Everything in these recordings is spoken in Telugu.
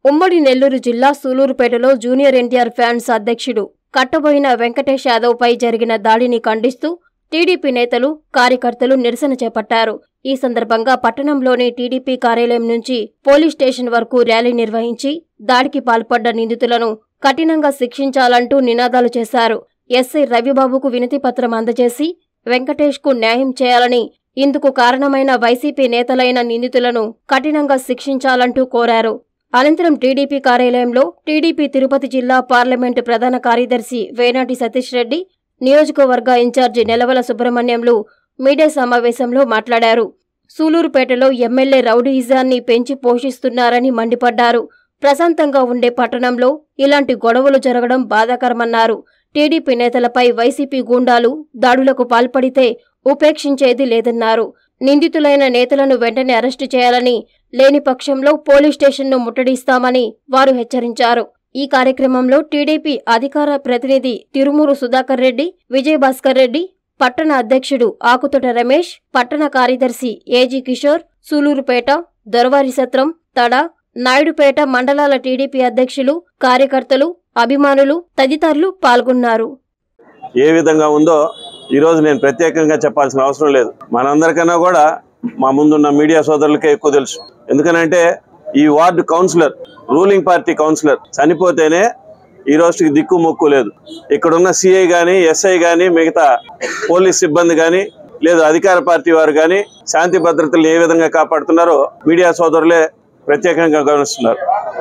ఉమ్మడి నెల్లూరు జిల్లా సూలూరుపేటలో జూనియర్ ఎన్టీఆర్ ఫ్యాన్స్ అధ్యక్షుడు కట్టబోయిన వెంకటేష్ యాదవ్పై జరిగిన దాడిని ఖండిస్తూ టీడీపీ నేతలు కార్యకర్తలు నిరసన చేపట్టారు ఈ సందర్భంగా పట్టణంలోని టీడీపీ కార్యాలయం నుంచి పోలీస్ స్టేషన్ వరకు ర్యాలీ నిర్వహించి దాడికి పాల్పడ్డ నిందితులను కఠినంగా శిక్షించాలంటూ నినాదాలు చేశారు ఎస్ఐ రవిబాబుకు వినతి పత్రం అందజేసి వెంకటేష్కు న్యాయం చేయాలని ఇందుకు కారణమైన వైసీపీ నేతలైన నిందితులను కఠినంగా శిక్షించాలంటూ కోరారు అనంతరం టీడీపీ కార్యాలయంలో టీడీపీ తిరుపతి జిల్లా పార్లమెంటు ప్రధాన కార్యదర్శి వేనాటి సతీష్ రెడ్డి నియోజకవర్గ ఇన్ఛార్జి నెలవల సుబ్రహ్మణ్యంలు మీడియా సమావేశంలో మాట్లాడారు సూలూరుపేటలో ఎమ్మెల్యే రౌడీయిజాన్ని పెంచి పోషిస్తున్నారని మండిపడ్డారు ప్రశాంతంగా ఉండే పట్టణంలో ఇలాంటి గొడవలు జరగడం బాధాకరమన్నారు టీడీపీ నేతలపై వైసీపీ గూండాలు దాడులకు పాల్పడితే ఉపేక్షించేది లేదన్నారు నిందితులైన నేతలను వెంటనే అరెస్టు చేయాలని లేని పక్షంలో పోలీస్ స్టేషన్ను ముట్టడిస్తామని వారు హెచ్చరించారు ఈ కార్యక్రమంలో టీడీపీ అధికార ప్రతినిధి తిరుమూరు సుధాకర్ రెడ్డి విజయభాస్కర్ రెడ్డి పట్టణ అధ్యక్షుడు ఆకుతోట రమేష్ పట్టణ కార్యదర్శి ఏజీ కిషోర్ సూలూరుపేట దొరవారి సత్రం తడ నాయుడుపేట మండలాల టీడీపీ అధ్యక్షులు కార్యకర్తలు అభిమానులు తదితరులు పాల్గొన్నారు ఏ విధంగా ఉందో ఈరోజు నేను ప్రత్యేకంగా చెప్పాల్సిన అవసరం లేదు మనందరికన్నా కూడా మా ముందున్న మీడియా సోదరులకే ఎక్కువ తెలుసు ఎందుకనంటే ఈ ward councillor ruling party councillor చనిపోతేనే ఈ రోజుకి దిక్కు మొక్కు లేదు ఇక్కడున్న సిఐ కానీ ఎస్ఐ కానీ మిగతా పోలీస్ సిబ్బంది కానీ లేదు అధికార పార్టీ వారు కానీ శాంతి భద్రతలు ఏ విధంగా కాపాడుతున్నారో మీడియా సోదరులే ప్రత్యేకంగా గమనిస్తున్నారు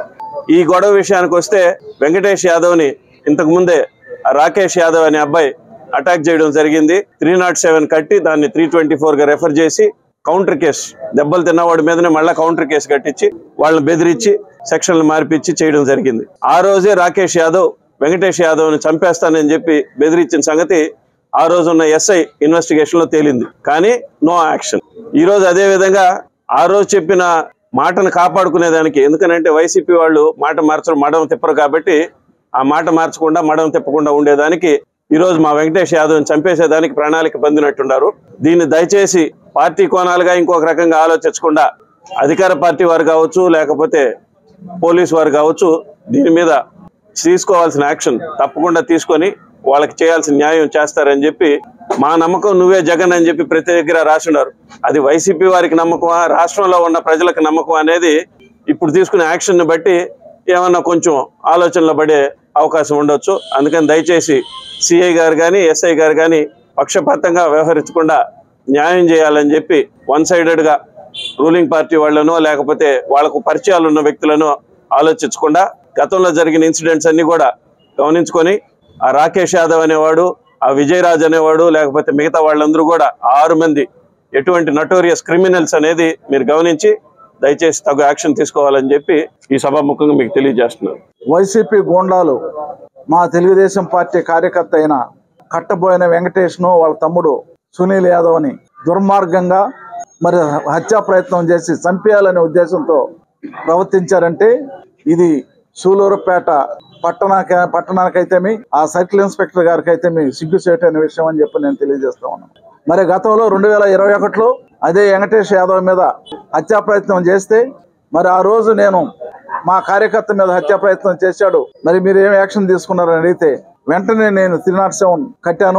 ఈ గొడవ విషయానికి వస్తే వెంకటేష్ యాదవ్ని ఇంతకు ముందే ఆ రాకేష్ యాదవ్ అనే అబ్బాయి అటాక్ చేయడం జరిగింది త్రీ నాట్ సెవెన్ కట్టి దాన్ని త్రీ ట్వంటీ గా రెఫర్ చేసి కౌంటర్ కేసు దెబ్బలు తిన్నవాడి మీదనే మళ్ళీ కౌంటర్ కేసు కట్టించి వాళ్ళని బెదిరించి సెక్షన్లు మార్పిచ్చి చేయడం జరిగింది ఆ రోజే రాకేష్ యాదవ్ వెంకటేష్ యాదవ్ని చంపేస్తానని చెప్పి బెదిరించిన సంగతి ఆ రోజు ఉన్న ఎస్ఐ ఇన్వెస్టిగేషన్ లో తేలింది కానీ నో యాక్షన్ ఈ రోజు అదే విధంగా ఆ రోజు చెప్పిన మాటను కాపాడుకునేదానికి ఎందుకనంటే వైసీపీ వాళ్ళు మాట మార్చడం మడం తిప్పరు కాబట్టి ఆ మాట మార్చకుండా మడం తిప్పకుండా ఉండేదానికి ఈ రోజు మా వెంకటేష్ యాదవ్ని చంపేసేదానికి ప్రణాళిక పొందినట్టున్నారు దీన్ని దయచేసి పార్టీ కోణాలుగా ఇంకొక రకంగా ఆలోచించకుండా అధికార పార్టీ వారు కావచ్చు లేకపోతే పోలీస్ వారు కావచ్చు దీని మీద తీసుకోవాల్సిన యాక్షన్ తప్పకుండా తీసుకొని వాళ్ళకి చేయాల్సిన న్యాయం చేస్తారని చెప్పి మా నమ్మకం నువ్వే జగన్ అని చెప్పి ప్రతి దగ్గర రాసున్నారు అది వైసీపీ వారికి నమ్మకమా రాష్ట్రంలో ఉన్న ప్రజలకు నమ్మకం అనేది ఇప్పుడు తీసుకునే యాక్షన్ ని బట్టి ఏమన్నా కొంచెం ఆలోచనలో పడే అవకాశం ఉండొచ్చు అందుకని దయచేసి సిఐ గారు కానీ ఎస్ఐ గారు కానీ పక్షపాతంగా వ్యవహరించకుండా న్యాయం చేయాలని చెప్పి వన్ సైడెడ్గా రూలింగ్ పార్టీ వాళ్ళనో లేకపోతే వాళ్ళకు పరిచయాలు ఉన్న వ్యక్తులను ఆలోచించకుండా గతంలో జరిగిన ఇన్సిడెంట్స్ అన్ని కూడా గమనించుకొని ఆ రాకేష్ యాదవ్ అనేవాడు ఆ విజయరాజ్ అనేవాడు లేకపోతే మిగతా వాళ్ళందరూ కూడా ఆరు మంది ఎటువంటి నటోరియస్ క్రిమినల్స్ అనేది మీరు గమనించి దయచేసి తగు యాక్షన్ తీసుకోవాలని చెప్పి ఈ సభాముఖంగా మీకు తెలియజేస్తున్నాను వైసీపీ గూండాలు మా తెలుగుదేశం పార్టీ కార్యకర్త అయిన కట్టబోయిన వెంకటేష్ను వాళ్ళ తమ్ముడు సునీల్ యాదవ్ని దుర్మార్గంగా మరి హత్యా ప్రయత్నం చేసి చంపేయాలనే ఉద్దేశంతో ప్రవర్తించారంటే ఇది సూలూరుపేట పట్టణ పట్టణానికైతేమి ఆ సర్కిల్ ఇన్స్పెక్టర్ గారికి అయితేమి సిగ్గుచేటు అనే విషయం అని చెప్పి నేను తెలియజేస్తా ఉన్నాను మరి గతంలో రెండు వేల ఇరవై ఒకటిలో అదే వెంకటేష్ యాదవ్ మీద హత్యా ప్రయత్నం చేస్తే మరి ఆ రోజు నేను మా కార్యకర్త మీద హత్యా ప్రయత్నం చేశాడు మరి మీరు ఏం యాక్షన్ తీసుకున్నారని అడిగితే వెంటనే నేను త్రీ నాట్ సెవెన్ కట్టాను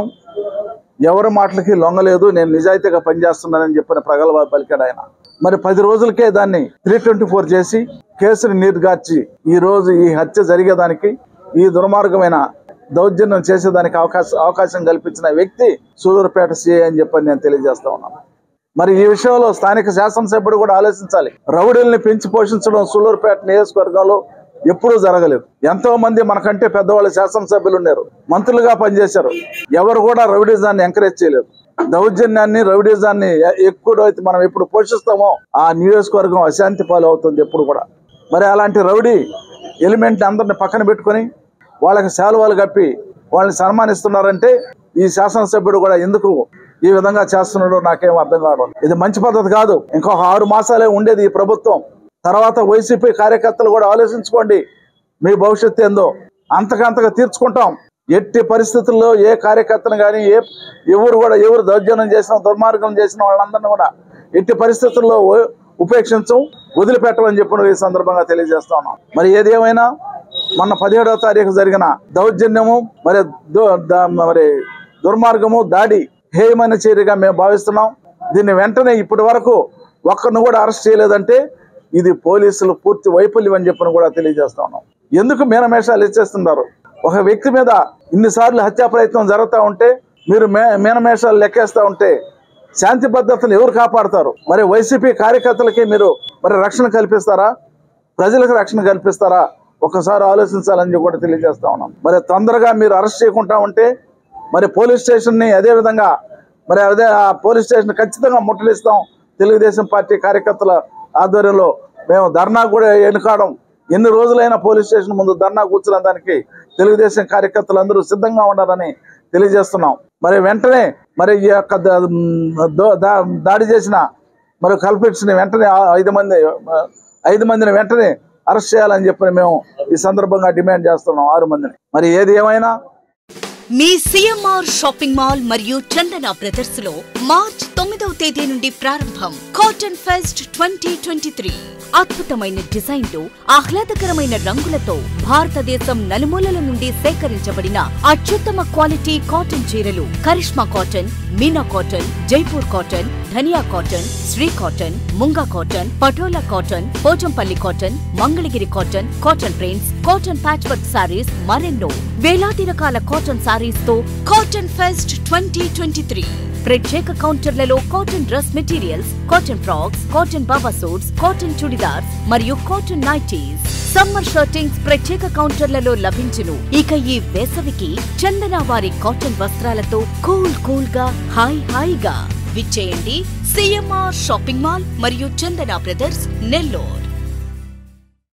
ఎవరి మాటలకి లొంగలేదు నేను నిజాయితీగా పనిచేస్తున్నానని చెప్పిన ప్రగల్భ పలికాడు ఆయన మరి పది రోజులకే దాన్ని త్రీ ట్వంటీ ఫోర్ చేసి కేసుని నీరుగార్చి ఈ రోజు ఈ హత్య జరిగేదానికి ఈ దుర్మార్గమైన దౌర్జన్యం చేసేదానికి అవకాశం అవకాశం కల్పించిన వ్యక్తి సూలూరుపేట సిఐ అని చెప్పని నేను తెలియజేస్తా ఉన్నాను మరి ఈ విషయంలో స్థానిక శాసనసభ్యుడు కూడా ఆలోచించాలి రౌడీల్ని పెంచి పోషించడం సూలూరుపేట నియోజకవర్గంలో ఎప్పుడూ జరగలేదు ఎంతో మంది మనకంటే పెద్దవాళ్ళు శాసనసభ్యులు ఉన్నారు మంత్రులుగా పనిచేశారు ఎవరు కూడా రౌడీజాన్ని ఎంకరేజ్ చేయలేదు దౌర్జన్యాన్ని రౌడీజాన్ని ఎ- ఎక్కువైతే మనం ఎప్పుడు పోషిస్తామో ఆ నియోజకవర్గం అశాంతి పాలు అవుతుంది ఎప్పుడు కూడా మరి అలాంటి రౌడీ ఎలిమెంట్ అందరిని పక్కన పెట్టుకొని వాళ్ళకి శాలువాలు కప్పి వాళ్ళని సన్మానిస్తున్నారంటే ఈ శాసనసభ్యుడు కూడా ఎందుకు ఈ విధంగా చేస్తున్నాడో నాకేం అర్థం కావడం ఇది మంచి పద్ధతి కాదు ఇంకొక ఆరు మాసాలే ఉండేది ఈ ప్రభుత్వం తర్వాత వైసీపీ కార్యకర్తలు కూడా ఆలోచించుకోండి మీ భవిష్యత్తు ఏందో అంతకంతగా తీర్చుకుంటాం ఎట్టి పరిస్థితుల్లో ఏ కార్యకర్తను కానీ ఏ ఎవరు కూడా ఎవరు దౌర్జన్యం చేసిన దుర్మార్గం చేసిన వాళ్ళందరినీ కూడా ఎట్టి పరిస్థితుల్లో ఉ- ఉపేక్షించం వదిలిపెట్టమని చెప్పి ఈ సందర్భంగా తెలియజేస్తా ఉన్నాం మరి ఏది ఏమైనా మొన్న పదిహేడవ తారీఖు జరిగిన దౌర్జన్యము మరి దు- ద- మరి దుర్మార్గము దాడి హేయమైన చర్యగా మేము భావిస్తున్నాం దీన్ని వెంటనే ఇప్పటి వరకు ఒక్కరిని కూడా అరెస్ట్ చేయలేదంటే ఇది పోలీసులు పూర్తి వైఫల్యం అని చెప్పని కూడా తెలియజేస్తా ఉన్నాం ఎందుకు మీనమేషాలు ఇచ్చేస్తున్నారు ఒక వ్యక్తి మీద ఇన్నిసార్లు హత్యా ప్రయత్నం జరుగుతూ ఉంటే మీరు మే మీనమేషాలు లెక్కేస్తూ ఉంటే శాంతి భద్రతలు ఎవరు కాపాడతారు మరి వైసీపీ కార్యకర్తలకి మీరు మరి రక్షణ కల్పిస్తారా ప్రజలకు రక్షణ కల్పిస్తారా ఒకసారి ఆలోచించాలని చెప్పి కూడా తెలియజేస్తా ఉన్నాం మరి తొందరగా మీరు అరెస్ట్ చేయకుండా ఉంటే మరి పోలీస్ స్టేషన్ని అదే విధంగా మరి అదే ఆ పోలీస్ స్టేషన్ ఖచ్చితంగా ముట్టడిస్తాం తెలుగుదేశం పార్టీ కార్యకర్తల ఆధ్వర్యంలో మేము ధర్నా కూడా ఎన్నుకావడం ఎన్ని రోజులైనా పోలీస్ స్టేషన్ ముందు ధర్నా కూర్చున్న దానికి తెలుగుదేశం కార్యకర్తలందరూ సిద్ధంగా ఉండాలని తెలియజేస్తున్నాం మరి వెంటనే మరి ఈ యొక్క ద- దో- దా- దాడి చేసిన మరి కల్పిట్స్ ని వెంటనే ఆ ఐదు మంది ఆ, ఐదు మందిని వెంటనే అరెస్ట్ చేయాలని చెప్పి మేము ఈ సందర్భంగా డిమాండ్ చేస్తున్నాం ఆరు మందిని మరి ఏది ఏమైనా మీ సిఎంఆర్ షాపింగ్ మాల్ మరియు చందన బ్రదర్స్ లో మార్చ్ తొమ్మిదవ తేదీ నుండి ప్రారంభం cotton fest twenty twenty three అద్భుతమైన డిజైన్లు ఆహ్లాదకరమైన రంగులతో భారతదేశం నలుమూలల నుండి సేకరించబడిన అత్యుత్తమ క్వాలిటీ కాటన్ చీరలు Karishma cotton Meena cotton Jaipur cotton Dhaniya cotton Sri cotton Munga cotton Patola cotton Pochampally cotton Mangalagiri cotton cotton prints cotton patch work sarees మరెన్నో వేలాది రకాల కాటన్ సారీస్ తో cotton fest twenty twenty three ప్రత్యేక కౌంటర్లలో cotton dress materials cotton frocks cotton baba suits cotton churidars మరియు కాటన్ నైటీస్ సమ్మర్ షర్టింగ్స్ ప్రత్యేక కౌంటర్లలో లభించును ఇక ఈ వేసవికి చందన వారి కాటన్ వస్త్రాలతో కూల్ కూల్ గా హాయ్ హాయిగా విచ్చేయండి సిఎంఆర్ షాపింగ్ మాల్ మరియు చందన బ్రదర్స్ నెల్లూరు